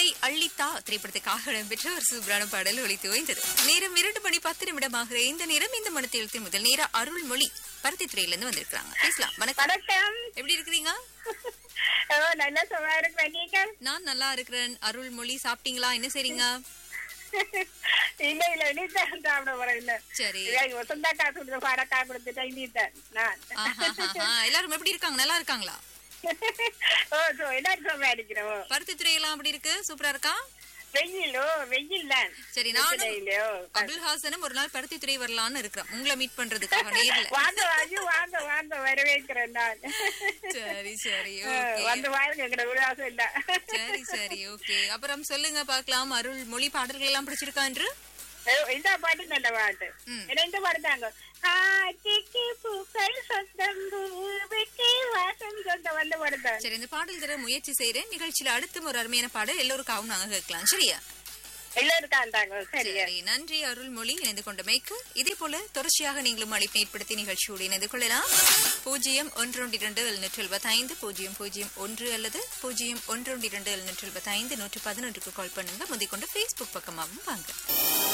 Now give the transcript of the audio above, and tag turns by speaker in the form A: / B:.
A: அன்பை அள்ளித்தா திரைப்படத்துக்காக இடம்பெற்ற ஒரு சூப்பரான பாடல் ஒலித்து ஓய்ந்தது நேரம் இரண்டு மணி பத்து நிமிடமாகிற இந்த நேரம் இந்த மனத்தில் முதல் நேர அருள்மொழி பருத்தி துறையில இருந்து வந்திருக்காங்க பேசலாம் வணக்கம்
B: வணக்கம்
A: எப்படி இருக்கிறீங்க
B: ஓ நல்ல சும்மா இருக்கிறேன் நீங்க
A: நான் நல்லா இருக்கிறேன் அருள்மொழி சாப்பிட்டீங்களா என்ன செய்றீங்க
B: இல்ல இல்ல இனித்தான் சாப்பிட போறேன் இல்ல
A: சரி
B: சொந்தக்கா கொடுத்த பாடக்கா கொடுத்துட்டேன் இனித்தான் நான்
A: ஆஹாஹாஹா. எல்லாரும் எப்படி இருக்காங்க நல்லா இருக்காங்களா
B: ஓ சோ எல்லாரும் சும்மா இருக்கிறோம் ஓ.
A: பருத்தி துறையெல்லாம் அப்படி இருக்கு சூப்பரா இருக்கா
B: வெயில் ஓ வெயில் தான்
A: சரி நானும்
B: இல்லையோ
A: அபுல் ஹாசனும் ஒரு நாள் பருத்தி துறை வரலான்னு இருக்கிறேன் உங்களை மீட் பண்றதுக்காக நேர்ல
B: வாங்க வாங்க வாங்க வாங்க வரவேற்கிறேன் நான்
A: சரி சரி
B: ஓ,
A: ஓகே
B: வந்து வாருங்க எங்கட விலாசம் இல்ல
A: சரி சரி ஓகே அப்புறம் சொல்லுங்க பார்க்கலாம் அருள் மொழி பாடல்கள் எல்லாம் பிடிச்சிருக்கா என்று
B: ஓ, இந்த பாட்டு நல்ல பாட்டு
A: ம்.
B: என்ன இந்த பாட்டு தாங்க காட்சிக்கு பூக்கள் சொந்தம் பூவிக்கு வாசம் சொந்தம் வந்து பாடுதான்
A: சரி இந்த பாடல் தர முயற்சி செய்றேன் நிகழ்ச்சியில அடுத்தும் ஒரு அருமையான பாடல் எல்லோருக்காகவும் நாங்க கேட்கலாம் சரியா
B: எல்லாரும் தாண்டாங்க சரியா
A: சரி நன்றி அருள்மொழி இணைந்து கொண்டமைக்கு இதே போல தொடர்ச்சியாக நீங்களும் அழைப்பு ஏற்படுத்தி நிகழ்ச்சியோடு இணைந்து கொள்ளலாம் பூஜ்ஜியம் ஒன்று ஒன்று இரண்டு எழுநூற்று எழுபத்தி ஐந்து பூஜ்ஜியம் பூஜ்ஜியம் ஒன்று அல்லது பூஜ்ஜியம் ஒன்று ஒன்று இரண்டு எழுநூற்று எழுபத்தி ஐந்து நூற்று பதினொன்றுக்கு கால் பண்ணுங்க முந்திக்கொண்டு ஃபேஸ்புக் பக்கமாகவும் வாங்க